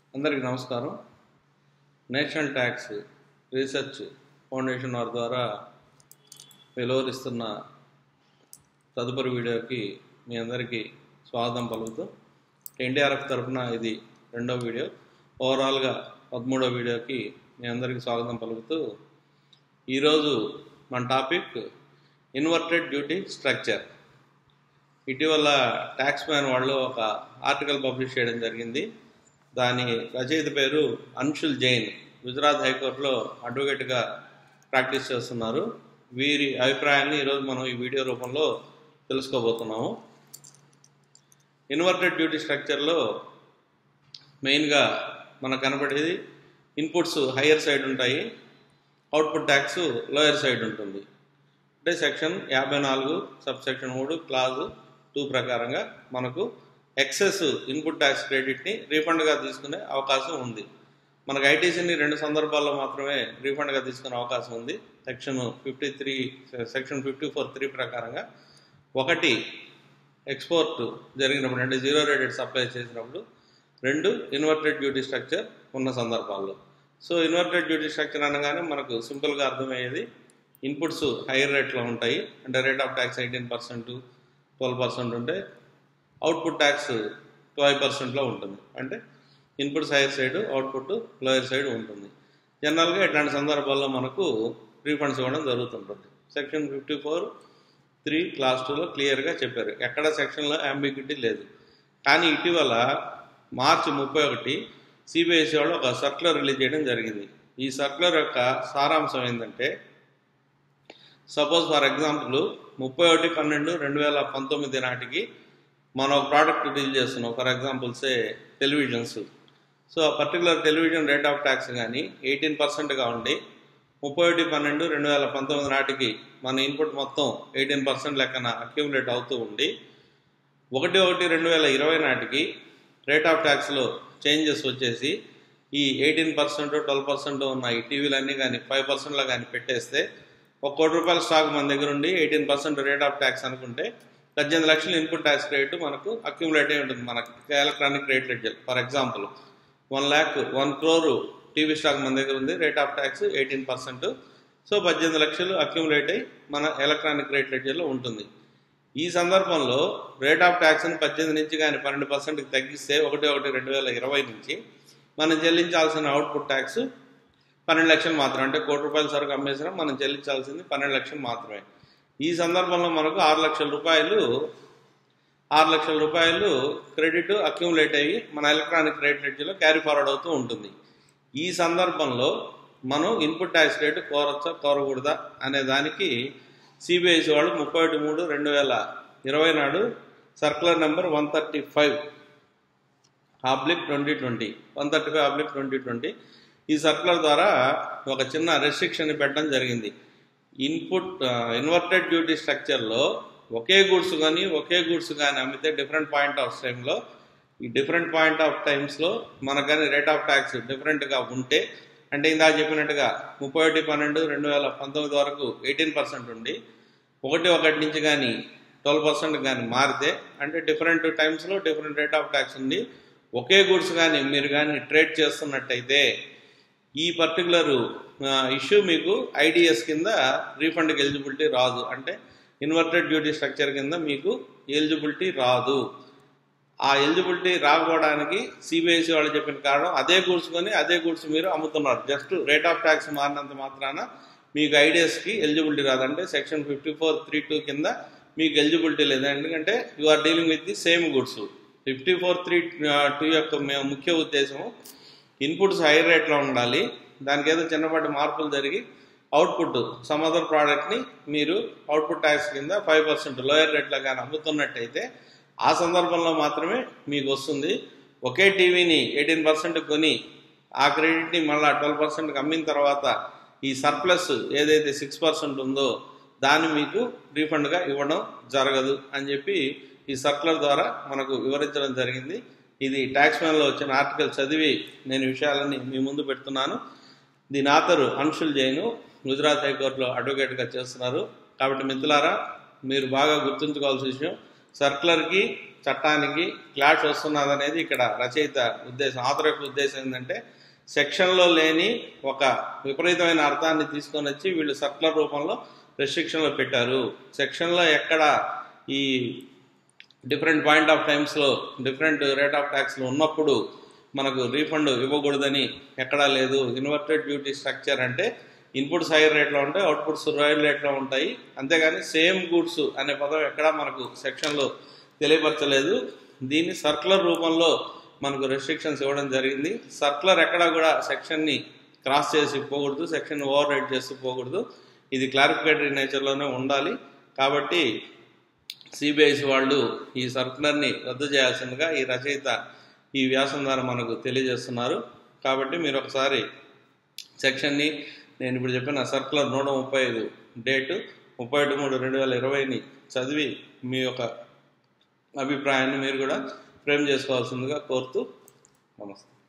అందరికీ నమస్కారం national tax research foundation వారి ద్వారా వెలువరిస్తున్న తదుపరి వీడియోకి మీ అందరికీ స్వాగతం పలుకుతూ ఎన్డీఆర్ఎఫ్ తరఫున ఇది రెండో వీడియో ఓవరాల్గా పదమూడో వీడియోకి మీ అందరికీ స్వాగతం పలుకుతూ ఈరోజు మన టాపిక్ ఇన్వర్టెడ్ డ్యూటీ స్ట్రక్చర్ ఇటీవల ట్యాక్స్ మ్యాన్ వాళ్ళు ఒక ఆర్టికల్ పబ్లిష్ చేయడం జరిగింది దాని రచయిత పేరు అన్షుల్ జైన్ గుజరాత్ హైకోర్టులో అడ్వకేట్గా ప్రాక్టీస్ చేస్తున్నారు వీరి అభిప్రాయాన్ని ఈరోజు మనం ఈ వీడియో రూపంలో తెలుసుకోబోతున్నాము ఇన్వర్టెడ్ డ్యూటీ స్ట్రక్చర్లో మెయిన్గా మనకు కనపడేది ఇన్పుట్స్ హయ్యర్ సైడ్ ఉంటాయి అవుట్పుట్ ట్యాక్స్ లోయర్ సైడ్ ఉంటుంది అంటే సెక్షన్ యాభై నాలుగు సబ్ సెక్షన్ మూడు క్లాజ్ టూ ప్రకారంగా మనకు ఎక్సెస్ ఇన్పుట్ ట్యాక్స్ క్రెడిట్ని రీఫండ్గా తీసుకునే అవకాశం ఉంది మనకు ఐటీసీని రెండు సందర్భాల్లో మాత్రమే రీఫండ్గా తీసుకునే అవకాశం ఉంది section fifty three section fifty four three ప్రకారంగా ఒకటి ఎక్స్పోర్ట్ జరిగినప్పుడు అంటే జీరో రేటెడ్ సప్లై చేసినప్పుడు రెండు ఇన్వర్టెడ్ డ్యూటీ స్ట్రక్చర్ ఉన్న సందర్భాల్లో సో ఇన్వర్టెడ్ డ్యూటీ స్ట్రక్చర్ అనగానే మనకు సింపుల్గా అర్థమయ్యేది ఇన్పుట్స్ హైయర్ రేట్లో ఉంటాయి అంటే rate of tax eighteen percent twelve percent ఉంటే అవుట్పుట్ ట్యాక్స్ ట్వెల్వ్ పర్సెంట్లో ఉంటుంది అంటే inputs higher side output lower side ఉంటుంది జనరల్గా ఇట్లాంటి సందర్భాల్లో మనకు రీఫండ్స్ ఇవ్వడం జరుగుతుంటుంది section fifty four three clause టూలో క్లియర్గా చెప్పారు ఎక్కడ సెక్షన్లో అంబిగ్యూటీ లేదు కానీ ఇటీవల మార్చి ముప్పై ఒకటి సిబిఎస్ఈ వాళ్ళు ఒక సర్క్యులర్ రిలీజ్ చేయడం జరిగింది ఈ సర్క్యులర్ యొక్క సారాంశం ఏంటంటే సపోజ్ ఫర్ ఎగ్జాంపుల్ ముప్పై ఒకటి పన్నెండు రెండు వేల పంతొమ్మిది నాటికి మనం ఒక ప్రోడక్ట్ డీల్ చేస్తున్నాం for example say televisions so ఆ particular television rate of tax కానీ ఎయిటీన్ పర్సెంట్గా ఉండి ముప్పై ఒకటి పన్నెండు రెండు వేల పంతొమ్మిది నాటికి మన ఇన్పుట్ మొత్తం ఎయిటీన్ పర్సెంట్ లెక్కన అక్యూములేట్ అవుతూ ఉండి ఒకటి ఒకటి రెండు వేల ఇరవై నాటికి రేట్ ఆఫ్ ట్యాక్స్లో చేంజెస్ వచ్చేసి ఈ ఎయిటీన్ పర్సెంట్ ట్వెల్వ్ పర్సెంట్ ఉన్న ఈ టీవీలన్నీ కానీ ఫైవ్ పర్సెంట్లో కానీ పెట్టేస్తే ఒక కోటి రూపాయల స్టాక్ మన దగ్గర ఉండి eighteen percent rate of tax అనుకుంటే పద్దెనిమిది లక్షల ఇన్పుట్ ట్యాక్స్ రేటు మనకు అక్యుములేట్ అయి ఉంటుంది మనకి electronic rate ledger for example one lakh one crore TV stock మన దగ్గర ఉంది rate of tax eighteen percent so పద్దెనిమిది లక్షలు అక్యుములేట్ అయ్యి మన ఎలక్ట్రానిక్ రేట్ లెడ్జర్లో ఉంటుంది ఈ సందర్భంలో రేట్ ఆఫ్ ట్యాక్స్ని పద్దెనిమిది నుంచి కానీ పన్నెండు పర్సెంట్కి తగ్గిస్తే ఒకటి ఒకటి రెండు వేల ఇరవై నుంచి మనం చెల్లించాల్సిన అవుట్పుట్ ట్యాక్స్ పన్నెండు లక్షలు మాత్రమే అంటే కోటి రూపాయల సరుకు అమ్మేసినా మనం చెల్లించాల్సింది పన్నెండు లక్షలు మాత్రమే ఈ సందర్భంలో మనకు ఆరు లక్షల రూపాయలు ఆరు లక్షల రూపాయలు క్రెడిట్ అక్యూములేట్ అయ్యి మన ఎలక్ట్రానిక్ రేట్ లెడ్జ్లో క్యారీ ఫార్వర్డ్ అవుతూ ఉంటుంది ఈ సందర్భంలో మనం ఇన్పుట్ ట్యాక్స్ రేటు కోరచ్చా కోరకూడదా అనే దానికి సిబిఐసి వాళ్ళు ముప్పై ఒకటి మూడు రెండు వేల ఇరవై నాడు circular number one thirty five oblique twenty twenty one thirty five oblique twenty twenty ఈ సర్కులర్ ద్వారా ఒక చిన్న రెస్ట్రిక్షన్ పెట్టడం జరిగింది ఇన్పుట్ ఇన్వర్టెడ్ డ్యూటీ స్ట్రక్చర్లో ఒకే గూడ్స్ కానీ ఒకే గూడ్స్ కానీ అమ్మితే డిఫరెంట్ పాయింట్ ఆఫ్ టైంలో ఈ డిఫరెంట్ పాయింట్ ఆఫ్ టైమ్స్లో మనకు కానీ రేట్ ఆఫ్ ట్యాక్స్ డిఫరెంట్గా ఉంటే అంటే ఇందాక చెప్పినట్టుగా ముప్పై ఒకటి పన్నెండు రెండు వేల పంతొమ్మిది వరకు ఎయిటీన్ పర్సెంట్ ఉండి ఒకటి ఒకటి నుంచి కానీ ట్వెల్వ్ పర్సెంట్ కానీ మారితే అంటే డిఫరెంట్ టైమ్స్లో డిఫరెంట్ రేట్ ఆఫ్ ట్యాక్స్ ఉంది ఒకే గూడ్స్ కానీ మీరు కానీ ట్రేడ్ చేస్తున్నట్టయితే ఈ పర్టికులర్ ఇష్యూ మీకు ఐడిఎస్ కింద రీఫండ్కి ఎలిజిబిలిటీ రాదు అంటే ఇన్వర్టెడ్ డ్యూటీ స్ట్రక్చర్ కింద మీకు ఎలిజిబిలిటీ రాదు ఆ ఎలిజిబిలిటీ రాకపోవడానికి సిబిఐసి వాళ్ళు చెప్పిన కారణం అదే గూడ్స్ కొని అదే గూడ్స్ మీరు అమ్ముతున్నారు జస్ట్ రేట్ ఆఫ్ ట్యాక్స్ మారినంత మాత్రాన మీకు ఐడిఎస్కి ఎలిజిబిలిటీ రాదంటే section fifty four three two కింద మీకు ఎలిజిబిలిటీ లేదు ఎందుకంటే you are dealing with the same goods fifty four three two యొక్క ముఖ్య ఉద్దేశం ఇన్పుట్స్ హై రేట్లో ఉండాలి దానికి ఏదో చిన్నపాటి మార్పులు జరిగి అవుట్పుట్ సమ్ అదర్ ప్రోడక్ట్ని మీరు అవుట్పుట్ ట్యాక్స్ కింద ఫైవ్ పర్సెంట్ లోయర్ రేట్లో కానీ అమ్ముతున్నట్టయితే ఆ సందర్భంలో మాత్రమే మీకు వస్తుంది ఒకే టీవీని ఎయిటీన్ పర్సెంట్ కొని ఆ క్రెడిట్ని మళ్ళీ ట్వెల్వ్ పర్సెంట్కి అమ్మిన తర్వాత ఈ సర్ప్లస్ ఏదైతే సిక్స్ పర్సెంట్ ఉందో దాన్ని మీకు రీఫండ్గా ఇవ్వడం జరగదు అని చెప్పి ఈ సర్క్యులర్ ద్వారా మనకు వివరించడం జరిగింది ఇది ట్యాక్స్ మ్యాన్లో వచ్చిన ఆర్టికల్ చదివి నేను విషయాలని మీ ముందు పెడుతున్నాను దీని ఆథరు అన్షుల్ జైను గుజరాత్ హైకోర్టులో అడ్వకేట్గా చేస్తున్నారు కాబట్టి మిత్రులారా మీరు బాగా గుర్తుంచుకోవాల్సిన విషయం సర్కులర్కి చట్టానికి క్లాష్ వస్తున్నది అనేది ఇక్కడ రచయిత ఉద్దేశం ఆథర్ యొక్క ఉద్దేశం ఏంటంటే సెక్షన్లో లేని ఒక విపరీతమైన అర్థాన్ని తీసుకొని వచ్చి వీళ్ళు సర్కులర్ రూపంలో రెస్ట్రిక్షన్లో పెట్టారు సెక్షన్లో ఎక్కడ ఈ డిఫరెంట్ పాయింట్ ఆఫ్ టైమ్స్లో డిఫరెంట్ రేట్ ఆఫ్ ట్యాక్స్లు ఉన్నప్పుడు మనకు రీఫండ్ ఇవ్వకూడదని ఎక్కడా లేదు ఇన్వర్టెడ్ డ్యూటీ స్ట్రక్చర్ అంటే ఇన్పుట్స్ హైయర్ రేట్లో ఉంటాయి అవుట్పుట్స్ లోయర్ రేట్లో ఉంటాయి అంతేగాని సేమ్ గూడ్స్ అనే పదం ఎక్కడా మనకు సెక్షన్లో తెలియపరచలేదు దీన్ని సర్కులర్ రూపంలో మనకు రెస్ట్రిక్షన్స్ ఇవ్వడం జరిగింది సర్కులర్ ఎక్కడా కూడా సెక్షన్ని క్రాస్ చేసి పోకూడదు సెక్షన్ ఓవర్ రైడ్ చేసి పోకూడదు ఇది క్లారిఫికేటరీ నేచర్లోనే ఉండాలి కాబట్టి సిబిఐసి వాళ్ళు ఈ సర్కులర్ని రద్దు చేయాల్సిందిగా ఈ రచయిత ఈ వ్యాసం ద్వారా మనకు తెలియజేస్తున్నారు కాబట్టి మీరు ఒకసారి సెక్షన్ని నేను ఇప్పుడు చెప్పిన సర్కులర్ నూట ముప్పై ఐదు డేటు ముప్పై ఒకటి మూడు రెండు వేల ఇరవైని చదివి మీ యొక్క అభిప్రాయాన్ని మీరు కూడా ఫ్రేమ్ చేసుకోవాల్సిందిగా కోరుతూ నమస్తే